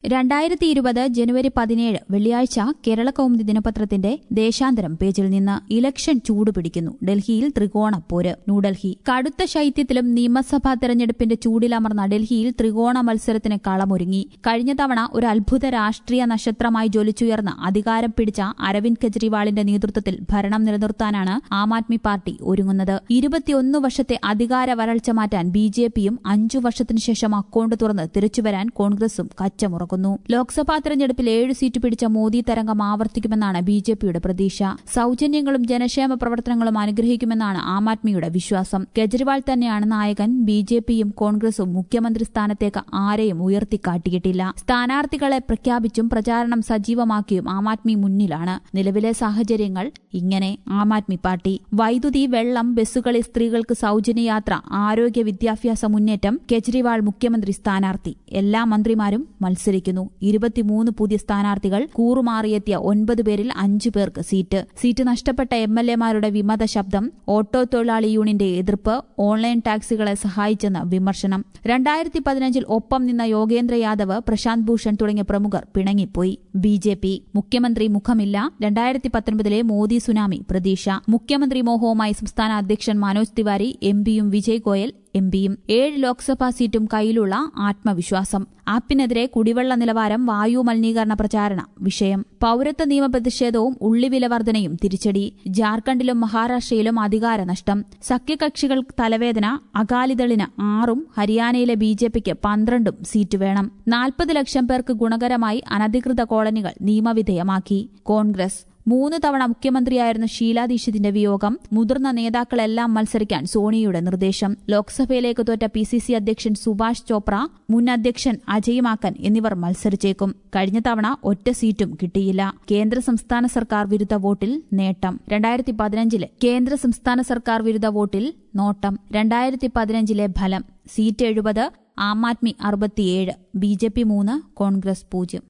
രണ്ടായിരത്തി ഇരുപത് ജനുവരി പതിനേഴ് വെള്ളിയാഴ്ച കേരള കൗമുദി ദിനപത്രത്തിന്റെ ദേശാന്തരം പേജിൽ നിന്ന് ഇലക്ഷൻ ചൂടുപിടിക്കുന്നു ഡൽഹിയിൽ ത്രികോണ പോര് ന്യൂഡൽഹി കടുത്ത ശൈത്യത്തിലും നിയമസഭാ തെരഞ്ഞെടുപ്പിന്റെ ചൂടിലമർന്ന ഡൽഹിയിൽ ത്രികോണ മത്സരത്തിന് കളമൊരുങ്ങി കഴിഞ്ഞ തവണ ഒരു അത്ഭുത രാഷ്ട്രീയ നക്ഷത്രമായി ജ്വലിച്ചുയർന്ന അധികാരം പിടിച്ച അരവിന്ദ് കെജ്രിവാളിന്റെ നേതൃത്വത്തിൽ ഭരണം നിലനിർത്താനാണ് ആം ആദ്മി പാർട്ടി ഒരുങ്ങുന്നത് ഇരുപത്തിയൊന്ന് വർഷത്തെ അധികാര വരൾച്ച മാറ്റാൻ ബി ജെ പിയും അഞ്ചു വർഷത്തിനു ശേഷം അക്കൌണ്ട് തുറന്ന് തിരിച്ചുവരാൻ കോൺഗ്രസും കച്ചമുറക്കുന്നു ലോക്സഭാ തെരഞ്ഞെടുപ്പിൽ ഏഴ് സീറ്റ് പിടിച്ച മോദി തരംഗം ആവർത്തിക്കുമെന്നാണ് ബി ജെ പിയുടെ പ്രതീക്ഷ സൌജന്യങ്ങളും ജനക്ഷേമ പ്രവർത്തനങ്ങളും അനുഗ്രഹിക്കുമെന്നാണ് ആം ആദ്മിയുടെ വിശ്വാസം കെജ്രിവാൾ തന്നെയാണ് നായകൻ ബി ജെ പിയും കോൺഗ്രസും മുഖ്യമന്ത്രി സ്ഥാനത്തേക്ക് ആരെയും ഉയർത്തിക്കാട്ടിയിട്ടില്ല സ്ഥാനാർത്ഥികളെ പ്രഖ്യാപിച്ചും പ്രചാരണം സജീവമാക്കിയും ആം ആദ്മി മുന്നിലാണ് നിലവിലെ സാഹചര്യങ്ങൾ ഇങ്ങനെ ആം ആദ്മി പാർട്ടി വൈദ്യുതി വെള്ളം ബസ്സുകളിൽ സ്ത്രീകൾക്ക് സൌജന്യ യാത്ര ആരോഗ്യ വിദ്യാഭ്യാസ മുന്നേറ്റം കെജ്രിവാൾ മുഖ്യമന്ത്രി സ്ഥാനാർത്ഥി എല്ലാ മന്ത്രിമാരും മത്സരിക്കുന്നു ഇരുപത്തിമൂന്ന് പുതിയ സ്ഥാനാർത്ഥികൾ കൂറുമാറിയെത്തിയ ഒൻപത് പേരിൽ അഞ്ചു പേർക്ക് സീറ്റ് സീറ്റ് നഷ്ടപ്പെട്ട എം എൽ എമാരുടെ വിമത ശബ്ദം ഓട്ടോ തൊഴിലാളി യൂണിയന്റെ എതിർപ്പ് ഓൺലൈൻ ടാക്സികളെ സഹായിച്ചെന്ന് വിമർശനം രണ്ടായിരത്തി പതിനഞ്ചിൽ ഒപ്പം നിന്ന യോഗേന്ദ്ര യാദവ് പ്രശാന്ത് ഭൂഷൺ തുടങ്ങിയ പ്രമുഖർ പിണങ്ങിപ്പോയി ബി ജെ പി മുഖ്യമന്ത്രി മുഖമില്ല രണ്ടായിരത്തി പത്തൊൻപതിലെ മോദി സുനാമി പ്രതീക്ഷ മുഖ്യമന്ത്രി മോഹവുമായി സംസ്ഥാന അധ്യക്ഷൻ മനോജ് തിവാരി എം പിയും വിജയ് ഗോയൽ എം പിയും ഏഴ് ലോക്സഭാ സീറ്റും കയ്യിലുള്ള ആത്മവിശ്വാസം ആപ്പിനെതിരെ കുടിവെള്ള നിലവാരം വായു മലിനീകരണ പ്രചാരണ വിഷയം പൌരത്വ നിയമ പ്രതിഷേധവും ഉള്ളിവില വർധനയും തിരിച്ചടി ജാർഖണ്ഡിലും മഹാരാഷ്ട്രയിലും അധികാര നഷ്ടം സഖ്യകക്ഷികൾ തലവേദന അകാലിദളിന് ആറും ഹരിയാനയിലെ ബി ജെ പിക്ക് പന്ത്രണ്ടും സീറ്റ് വേണം നാൽപ്പത് ലക്ഷം പേർക്ക് ഗുണകരമായി അനധികൃത കോളനികൾ നിയമവിധേയമാക്കി കോൺഗ്രസ് മൂന്ന് തവണ മുഖ്യമന്ത്രിയായിരുന്ന ഷീലാ ദീക്ഷിതിന്റെ വിയോഗം മുതിർന്ന നേതാക്കളെല്ലാം മത്സരിക്കാൻ സോണിയയുടെ നിർദ്ദേശം ലോക്സഭയിലേക്ക് തോറ്റ പി സി സി അധ്യക്ഷൻ സുഭാഷ് ചോപ്ര മുൻ അധ്യക്ഷൻ അജയ് മാക്കൻ എന്നിവർ മത്സരിച്ചേക്കും കഴിഞ്ഞ തവണ ഒറ്റ സീറ്റും കിട്ടിയില്ല കേന്ദ്ര സംസ്ഥാന സർക്കാർ വിരുദ്ധ വോട്ടിൽ നേട്ടം രണ്ടായിരത്തി പതിനഞ്ചിലെ കേന്ദ്ര സംസ്ഥാന സർക്കാർ വിരുദ്ധ വോട്ടിൽ നോട്ടം രണ്ടായിരത്തി പതിനഞ്ചിലെ ഫലം സീറ്റ് എഴുപത് ആം ആദ്മി അറുപത്തിയേഴ് ബി ജെ പി മൂന്ന് കോൺഗ്രസ് പൂജ്യം